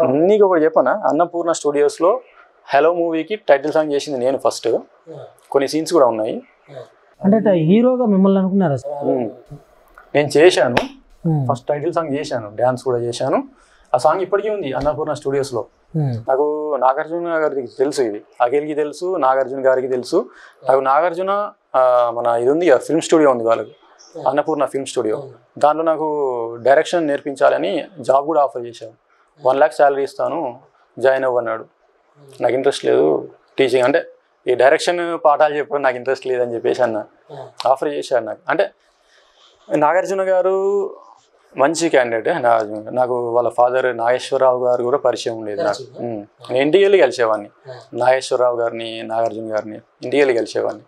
నీకు ఒకటి చెప్పనా అన్నపూర్ణ స్టూడియోస్లో హలో మూవీకి టైటిల్ సాంగ్ చేసింది నేను ఫస్ట్ కొన్ని సీన్స్ కూడా ఉన్నాయి అంటే ఇట్లా హీరోగా మిమ్మల్ని అనుకున్నారా సార్ ఉమ్. నేను చేశాను ఉమ్, ఫస్ట్ టైటిల్ సాంగ్ చేశాను డ్యాన్స్ కూడా చేశాను ఆ సాంగ్ ఇప్పటికీ ఉంది అన్నపూర్ణ స్టూడియోస్లో ఉమ్, నాకు నాగార్జున గారికి తెలుసు ఇది అఖిల్కి తెలుసు నాగార్జున గారికి తెలుసు నాకు నాగార్జున ఆ, మన ఇది ఉంది కదా ఫిల్మ్ స్టూడియో ఉంది వాళ్ళకి అన్నపూర్ణ ఫిల్మ్ స్టూడియో దాంట్లో నాకు డైరెక్షన్ నేర్పించాలని జాబ్ కూడా ఆఫర్ చేశాను వన్ ల్యాక్ శాలరీ ఇస్తాను జాయిన్ అవ్వన్నాడు నాకు ఇంట్రెస్ట్ లేదు టీచింగ్ అంటే ఈ డైరెక్షన్ పాఠాలు చెప్పడం నాకు ఇంట్రెస్ట్ లేదని చెప్పేసి అన్న ఆఫర్ చేశారు నాకు అంటే నాగార్జున గారు మంచి క్యాండిడేట్ నాగార్జున గారు. నాకు వాళ్ళ ఫాదర్ నాగేశ్వరరావు గారు కూడా పరిచయం ఉండేది నాకు ఉమ్. నేను ఇంటికి వెళ్ళి కలిసేవాడిని నాగేశ్వరరావు గారిని నాగార్జున గారిని ఇంటికి వెళ్ళి కలిసేవాడిని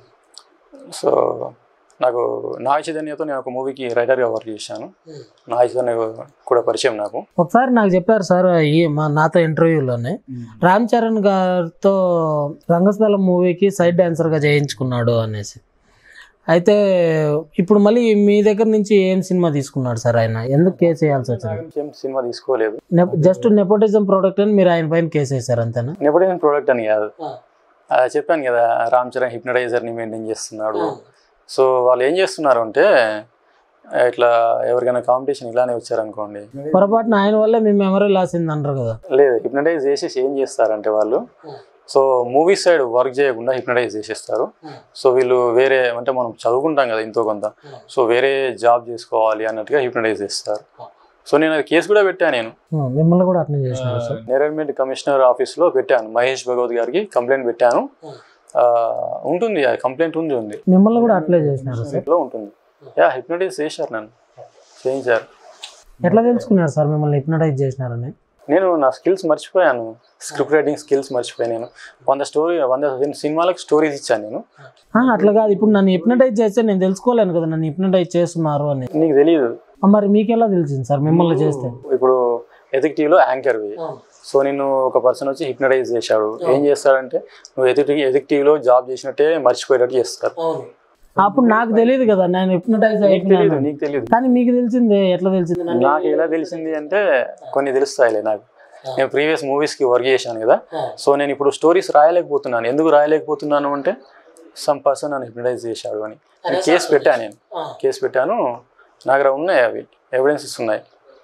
సో నాకు నాగ చైతన్యతో నేను ఒక మూవీకి రైటర్గా వర్క్ చేశాను నాగ చైతన్య కూడా పరిచయం నాకు ఒకసారి నాకు చెప్పారు సార్ ఈ మా నాతో ఇంటర్వ్యూలోనే రామ్ చరణ్ గారితో రంగస్థలం మూవీకి సైడ్ డాన్సర్ గా చేయించుకున్నాడు అనేసి అయితే ఇప్పుడు మళ్ళీ మీ దగ్గర నుంచి ఏం సినిమా తీసుకున్నాడు సార్ ఆయన ఎందుకు కేసు వేయాల్సి వచ్చింది ఏం సినిమా తీసుకోలేదు జస్ట్ నెపోటిజం ప్రోడక్ట్ అని మీరు ఆయన పైన కేసు వేశారు అంతేనా నెపోటిజం ప్రోడక్ట్ అని కాదు అలా చెప్పాను కదా రామ్ చరణ్ హిప్నటైజర్ని మెయింటైన్ చేస్తున్నాడు సో వాళ్ళు ఏం చేస్తున్నారు అంటే ఇట్లా ఎవరికైనా కాంపిటీషన్ ఇలానే వచ్చారనుకోండి పొరపాటున ఆయన వల్లే మీ మెమరీ లాస్ అయింది అంటారు కదా లేదు హిప్నటైజ్ చేసేసి ఏం చేస్తారంటే వాళ్ళు సో మూవీ సైడ్ వర్క్ చేయకుండా హిప్నటైజ్ చేసేస్తారు సో వీళ్ళు వేరే అంటే మనం చదువుకుంటాం కదా ఎంతో కొంత సో వేరే జాబ్ చేసుకోవాలి అన్నట్టుగా హిప్నటైజ్ చేస్తారు సో నేను అది కేసు కూడా పెట్టాను నేను ఉం, మిమ్మల్ని కూడా అట్నే చేసినారు సార్ నేరల్మెంట్ కమిషనర్ ఆఫీస్లో పెట్టాను మహేష్ భగవత్ గారికి కంప్లైంట్ పెట్టాను ఆ, ఉంటుంది ఆ కంప్లైంట్ ఉంది ఉంది మిమ్మల్ని కూడా అట్లే చేసినారు సార్ లో ఉంటుంది యా హిప్నటైజ్ చేశారు నన్ను చేయించారు ఎట్లా తెలుసుకున్నారు సార్ మిమ్మల్ని హిప్నటైజ్ చేసినారని నేను నా స్కిల్స్ మర్చిపోయాను స్క్రిప్ట్ రైటింగ్ స్కిల్స్ మర్చిపోయాను నేను వంద స్టోరీ వంద సినిమాలకు స్టోరీస్ ఇచ్చాను నేను ఆ, అట్లా కాదు ఇప్పుడు నన్ను హిప్నటైజ్ చేస్తే నేను తెలుసుకోలేను కదా నన్ను హిప్నటైజ్ చేస్తున్నారు అని నీకు తెలియదు ఆ, మరి మీకెలా తెలిసింది సార్ మిమ్మల్ని చేస్తే ఇప్పుడు ఎథిక్ టీవీలో యాంకర్వి సో నిన్ను ఒక పర్సన్ వచ్చి హిప్నటైజ్ చేశాడు ఏం చేస్తాడంటే నువ్వు ఎథిక్ ఎథిక్ టీవీలో జాబ్ చేసినట్టే మర్చిపోయేటట్టు చేస్తారు అప్పుడు నాకు తెలియదు కదా నేను హిప్నటైజ్ నీకు తెలియదు అయిపోయినాను నీకు తెలియదు కానీ మీకు తెలిసిందే ఎట్లా తెలిసింది నన్ను నాకు ఎలా తెలిసింది అంటే కొన్ని తెలుస్తాయిలే నాకు నేను ప్రీవియస్ మూవీస్కి వర్క్ చేశాను కదా సో నేను ఇప్పుడు స్టోరీస్ రాయలేకపోతున్నాను ఎందుకు రాయలేకపోతున్నాను అంటే సమ్ పర్సన్ నన్ను హిప్నటైజ్ చేశాడు అని నేను కేసు పెట్టాను నేను కేసు పెట్టాను నా దగ్గర ఉన్నాయి అవి ఎవిడెన్సెస్ ఉన్నాయి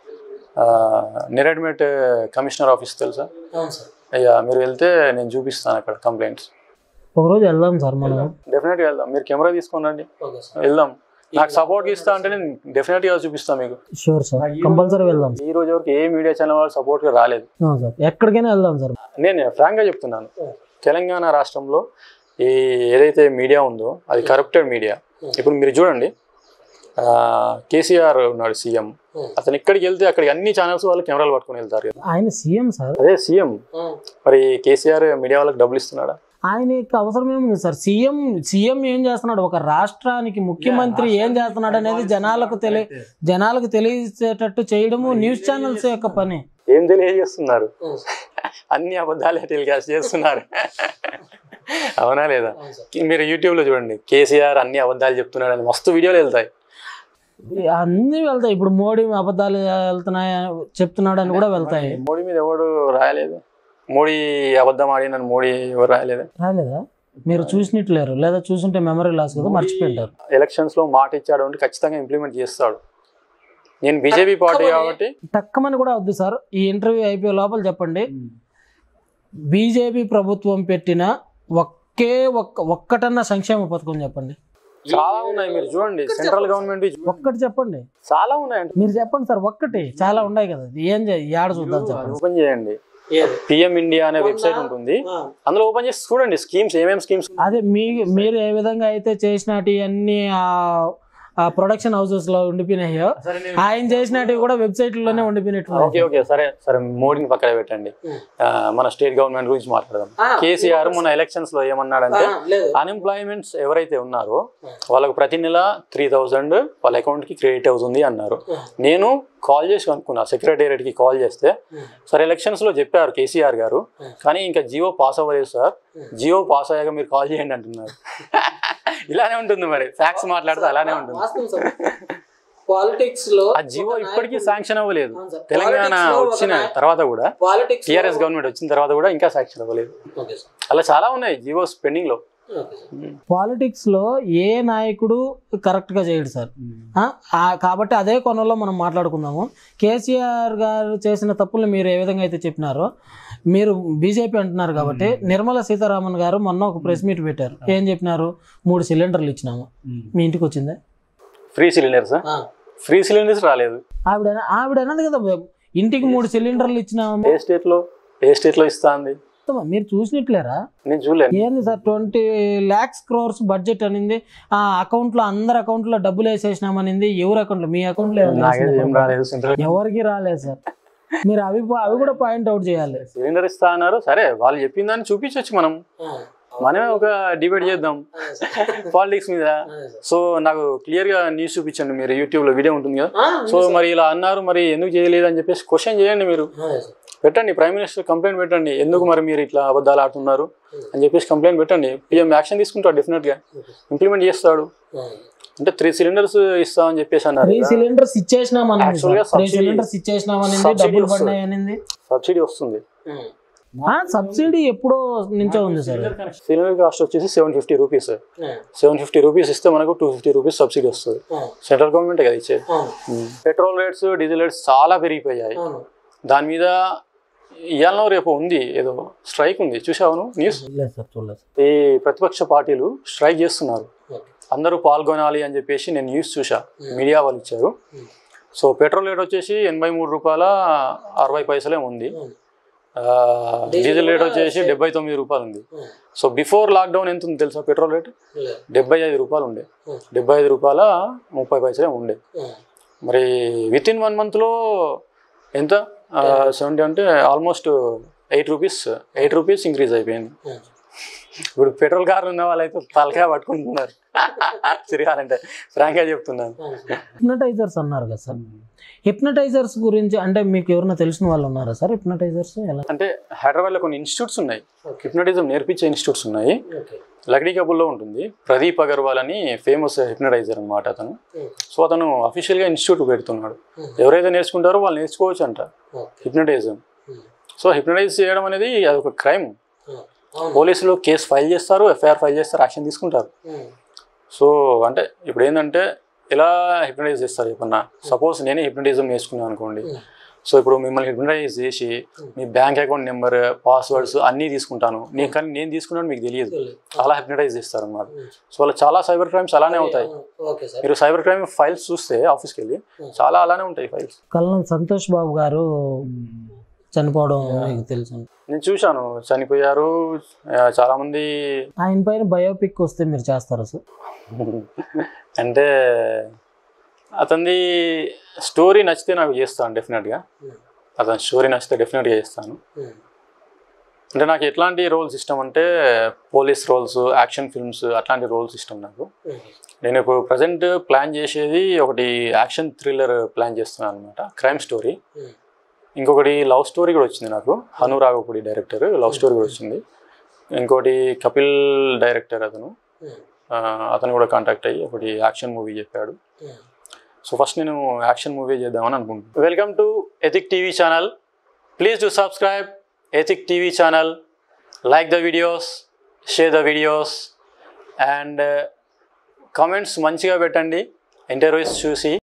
నిరెడ్మెట్ కమిషనర్ ఆఫీస్ తెలుసా అయ్యా మీరు వెళ్తే నేను చూపిస్తాను అక్కడ కంప్లైంట్స్ ఒకరోజు వెళ్దాం సార్ మనం డెఫినెట్గా వెళ్దాం మీరు కెమెరా తీసుకొని రండి వెళ్దాం నాకు సపోర్ట్ ఇస్తా అంటే నేను డెఫినెట్గా చూపిస్తాను మీకు షూర్ సార్ కంపల్సరీ వెళ్దాం ఈ రోజు వరకు ఏ మీడియా ఛానల్ వాళ్ళు సపోర్ట్గా రాలేదు అవును సార్ ఎక్కడికైనా వెళ్దాం సార్ నేను ఫ్రాంక్గా చెప్తున్నాను తెలంగాణ రాష్ట్రంలో ఈ ఏదైతే మీడియా ఉందో అది కరప్టెడ్ మీడియా ఇప్పుడు మీరు చూడండి ఆ, కేసీఆర్ ఉన్నాడు సీఎం అతను ఎక్కడికి వెళ్తే అక్కడికి అన్ని ఛానల్స్ వాళ్ళు కెమెరాలు పట్టుకొని వెళ్తారు కదా ఆయన సీఎం సార్ అదే సీఎం మరి కేసీఆర్ మీడియా వాళ్ళకి డబ్బులు ఇస్తున్నాడా ఆయన యొక్క అవసరం ఏముంది సార్ సీఎం సీఎం ఏం చేస్తున్నాడు ఒక రాష్ట్రానికి ముఖ్యమంత్రి ఏం చేస్తున్నాడు అనేది జనాలకు తెలియ జనాలకు తెలియచేటట్టు చేయడము న్యూస్ ఛానల్స్ యొక్క పని ఏం తెలియజేస్తున్నారు అన్ని అబద్ధాలే టెలికాస్ట్ చేస్తున్నారు అవునా లేదా మీరు యూట్యూబ్లో చూడండి కేసీఆర్ అన్ని అబద్ధాలు చెప్తున్నాడు అని మస్తు వీడియోలు వెళ్తాయి అన్ని వెళ్తాయి ఇప్పుడు మోడీ అబద్ధాలు వెళ్తున్నాయి చెప్తున్నాడు అని కూడా వెళ్తాయి మోడీ మీద ఎవడు రాయలేదు మోడీ అబద్ధం ఆడినని మోడీ ఎవరు రాయలేదు రాలేదా మీరు చూసినట్లేరు లేదా చూసుంటే మెమరీ లాస్ కదా మర్చిపోయింటారు ఎలక్షన్స్ లో మాట ఇచ్చాడు అంటే ఖచ్చితంగా ఇంప్లిమెంట్ చేస్తాడు నేను బీజేపీ పార్టీ కాబట్టి టక్కమని కూడా వద్దు సార్ ఈ ఇంటర్వ్యూ అయిపోయే లోపల చెప్పండి బీజేపీ ప్రభుత్వం పెట్టిన ఒకే ఒక్క ఒక్కటన్న సంక్షేమ పథకం చెప్పండి చాలా ఉన్నాయి మీరు చూడండి సెంట్రల్ గవర్నమెంట్ ఒక్కటి చెప్పండి చాలా ఉన్నాయండి మీరు చెప్పండి సార్ ఒక్కటి చాలా ఉన్నాయి కదా ఏం చే- ఏడ చూద్దాం చెప్పండి ఓపెన్ చేయండి పిఎం ఇండియా అనే వెబ్సైట్ ఉంటుంది అందులో ఓపెన్ చేసి చూడండి స్కీమ్స్ ఏమేమి స్కీమ్స్ అదే మీ మీరు ఏ విధంగా అయితే చేసినటి అన్ని ఆ ప్రొడక్షన్ హౌసెస్ లో ఉండిపోయినాయో ఆయన చేసినవి కూడా వెబ్సైట్ లోనే ఉండిపోయినట్టు ఓకే ఓకే సరే సరే మోడీని పక్కన పెట్టండి ఆ, మన స్టేట్ గవర్నమెంట్ గురించి మాట్లాడదాం కేసీఆర్ మన ఎలక్షన్స్ లో ఏమన్నాడంటే అన్ఎంప్లాయ్మెంట్స్ ఎవరైతే ఉన్నారో వాళ్ళకు ప్రతి నెల త్రీ థౌజండ్ వాళ్ళ అకౌంట్ కి క్రెడిట్ అవుతుంది అన్నారు నేను కాల్ చేసి అనుకున్నా సెక్రటేరియట్ కి కాల్ చేస్తే సార్ ఎలక్షన్స్ లో చెప్పారు కేసీఆర్ గారు కానీ ఇంకా జియో పాస్ అవ్వలేదు సార్ జియో పాస్ అయ్యాక మీరు కాల్ చేయండి అంటున్నారు ఇలానే ఉంటుంది మరి ఫ్యాక్స్ మాట్లాడితే అలానే ఉంటుంది పాలిటిక్స్ లో ఆ జియో ఇప్పటికీ శాంక్షన్ అవ్వలేదు అవును సార్. తెలంగాణ Politics లో ఒక వచ్చిన నాయ- తర్వాత కూడా పాలిటిక్స్ టీఆర్ఎస్ గవర్నమెంట్ వచ్చిన తర్వాత కూడా ఇంకా శాంక్షన్ అవ్వలేదు ఓకే సార్ అలా చాలా ఉన్నాయి జియో పెండింగ్ లో పాలిటిక్స్ లో ఏ నాయకుడు కరెక్ట్ గా చేయడు సార్ ఆ, ఆ, కాబట్టి అదే కొనలో మనం మాట్లాడుకుందాము కేసీఆర్ గారు చేసిన తప్పులు మీరు ఏ విధంగా అయితే చెప్పినారో మీరు బీజేపీ అంటున్నారు కాబట్టి నిర్మలా సీతారామన్ గారు మొన్న ఒక ప్రెస్ మీట్ పెట్టారు ఏం చెప్పినారు మూడు సిలిండర్లు ఇచ్చినాము మీ ఇంటికి వచ్చిందే ఫ్రీ సిలిండర్స్ ఫ్రీ సిలిండర్స్ రాలేదు ఆవిడ ఆవిడ అన్నది కదా ఇంటికి మూడు సిలిండర్లు ఇచ్చినాము ఏ స్టేట్ లో ఏ స్టేట్ లో ఇస్తా అంది మీరు చూసినట్లేరా నేను చూడలేను ఏంది sir twenty lakhs crores budget అనింది ఆ అకౌంట్ లో అందరి అకౌంట్ లో డబ్బులు వేసేసినామనింది ఎవరి అకౌంట్ లో మీ అకౌంట్ లో ఏమైనా నాకైతే వేసిందా? ఏం రాలేదు సెంట్రల్ ఎవరికి రాలేదు సార్ మీరు అవి అవి కూడా పాయింట్ అవుట్ చేయాలి సిలిండర్ ఇస్తా అన్నారు సరే వాళ్ళు చెప్పిన దాన్ని చూపించవచ్చు మనం మనమే ఒక డిబేట్ చేద్దాం పాలిటిక్స్ మీద సో నాకు క్లియర్ గా న్యూస్ చూపించండి మీరు యూట్యూబ్ లో వీడియో ఉంటుంది కదా సో మరి ఇలా అన్నారు మరి ఎందుకు చేయలేదు అని చెప్పేసి క్వశ్చన్ చేయండి మీరు పెట్టండి ప్రైమ్ మినిస్టర్ కంప్లైంట్ పెట్టండి ఎందుకు మరి మీరు ఇట్లా అబద్ధాలు ఆడుతున్నారు అని చెప్పేసి కంప్లైంట్ పెట్టండి పిఎం యాక్షన్ తీసుకుంటాడు డెఫినెట్ గా ఇంప్లిమెంట్ చేస్తాడు అంటే త్రీ సిలిండర్స్ ఇస్తామని చెప్పేసి అన్నారు త్రీ సిలిండర్స్ ఇచ్చేసినామని Actually గా త్రీ subsidy- సిలిండర్స్ ఇచ్చేసినామనింది subsidy డబ్బులు వస్తుంది. పడినాయి అనింది సబ్సిడీ వస్తుంది సబ్సిడీ ఎప్పుడో నుంచో ఉంది సార్ సిలిండర్ కాస్ట్ వచ్చేసి seven fifty rupees seven fifty rupees ఇస్తే మనకు టూ ఫిఫ్టీ రూపీస్ సబ్సిడీ వస్తుంది సెంట్రల్ గవర్నమెంట్ కదా ఇచ్చేది పెట్రోల్ రేట్స్ డీజిల్ రేట్స్ చాలా పెరిగిపోయాయి దాని మీద ఇవాళ రేపు ఉంది ఏదో స్ట్రైక్ ఉంది చూసావును న్యూస్ లేదు సార్ చూడలేదు ఈ ప్రతిపక్ష పార్టీలు స్ట్రైక్ చేస్తున్నారు అందరూ పాల్గొనాలి అని చెప్పేసి నేను న్యూస్ చూసా మీడియా వాళ్ళు ఇచ్చారు సో పెట్రోల్ రేట్ వచ్చేసి ఎనభై మూడు రూపాయల అరవై పైసలే ఉంది ఆ, డీజిల్ రేట్ వచ్చేసి డెబ్బై తొమ్మిది రూపాయలు ఉంది సో బిఫోర్ లాక్డౌన్ ఎంత ఉంది తెలుసా పెట్రోల్ రేట్ డెబ్బై ఐదు రూపాయలు ఉండే డెబ్బై ఐదు రూపాయల ముప్పై పైసలే ఉండే మరి విత్ ఇన్ వన్ మంత్లో ఎంత సెవెంటీ అంటే almost eight rupees eight rupees increase అయిపోయింది ఇప్పుడు పెట్రోల్ కార్లు ఉన్న వాళ్ళైతే తలకాయ పట్టుకుంటున్నారు తిరగాలంటే ఫ్రాంక్గా చెప్తున్నాను హిప్నటైజర్స్ అన్నారు కదా సార్ హిప్నటైజర్స్ గురించి అంటే మీకు ఎవరైనా తెలిసిన వాళ్ళు ఉన్నారా సార్ హిప్నటైజర్స్ ఎలా అంటే హైదరాబాద్లో కొన్ని ఇన్స్టిట్యూట్స్ ఉన్నాయి హిప్నటిజం నేర్పించే ఇన్స్టిట్యూట్స్ ఉన్నాయి లక్డీ కబుల్లో ఉంటుంది ప్రదీప్ అగర్వాల్ అని ఫేమస్ హిప్నటైజర్ అనమాట అతను సో అతను అఫీషియల్గా ఇన్స్టిట్యూట్ పెడుతున్నాడు ఎవరైతే నేర్చుకుంటారో వాళ్ళు నేర్చుకోవచ్చు అంట హిప్నటైజం సో హిప్నటైజ్ చేయడం అనేది అది ఒక క్రైమ్ పోలీసులు కేసు ఫైల్ చేస్తారు ఎఫ్ఐఆర్ ఫైల్ చేస్తారు యాక్షన్ తీసుకుంటారు సో అంటే ఇప్పుడు ఏంటంటే ఎలా హిప్నటైజ్ చేస్తారు చెప్పన్నా సపోజ్ నేనే హిప్నటిజం నేర్చుకున్నాను అనుకోండి సో ఇప్పుడు మిమ్మల్ని హిప్నటైజ్ చేసి మీ బ్యాంక్ అకౌంట్ నెంబర్ పాస్వర్డ్స్ అన్నీ తీసుకుంటాను నేను కానీ నేను తీసుకున్నాను మీకు తెలియదు అలా హిప్నటైజ్ చేస్తారు అన్నమాట సో అలా చాలా సైబర్ క్రైమ్స్ అలానే అవుతాయి ఓకే సార్ మీరు సైబర్ క్రైమ్ ఫైల్స్ చూస్తే ఆఫీస్కి వెళ్ళి చాలా అలానే ఉంటాయి ఫైల్స్ కల్లం సంతోష్ బాబు గారు చనిపోవడం మీకు తెలుసు నేను చూశాను చనిపోయారు ఆ, చాలా మంది ఆయన పైన బయోపిక్ వస్తే మీరు చేస్తారా సార్ అంటే అతనిది స్టోరీ నచ్చితే నాకు చేస్తాను డెఫినెట్గా అతని స్టోరీ నచ్చితే డెఫినెట్గా చేస్తాను అంటే నాకు ఎట్లాంటి రోల్స్ ఇష్టం అంటే పోలీస్ రోల్స్ యాక్షన్ ఫిల్మ్స్ అట్లాంటి రోల్స్ ఇష్టం నాకు నేను ఇప్పుడు ప్రజెంట్ ప్లాన్ చేసేది ఒకటి యాక్షన్ థ్రిల్లర్ ప్లాన్ చేస్తున్నాను అనమాట క్రైమ్ స్టోరీ ఇంకొకటి లవ్ స్టోరీ కూడా వచ్చింది నాకు Hanu Raghavapudi director love story కూడా వచ్చింది ఇంకోటి కపిల్ డైరెక్టర్ అతను ఆ, అతను కూడా కాంటాక్ట్ అయ్యి ఒకటి యాక్షన్ మూవీ చెప్పాడు సో ఫస్ట్ నేను యాక్షన్ మూవీ చేద్దామని అనుకుంటున్నాను welcome to Ethic TV channel please to subscribe Ethic TV channel like the videos share the videos and comments మంచిగా పెట్టండి ఇంటర్వ్యూస్ చూసి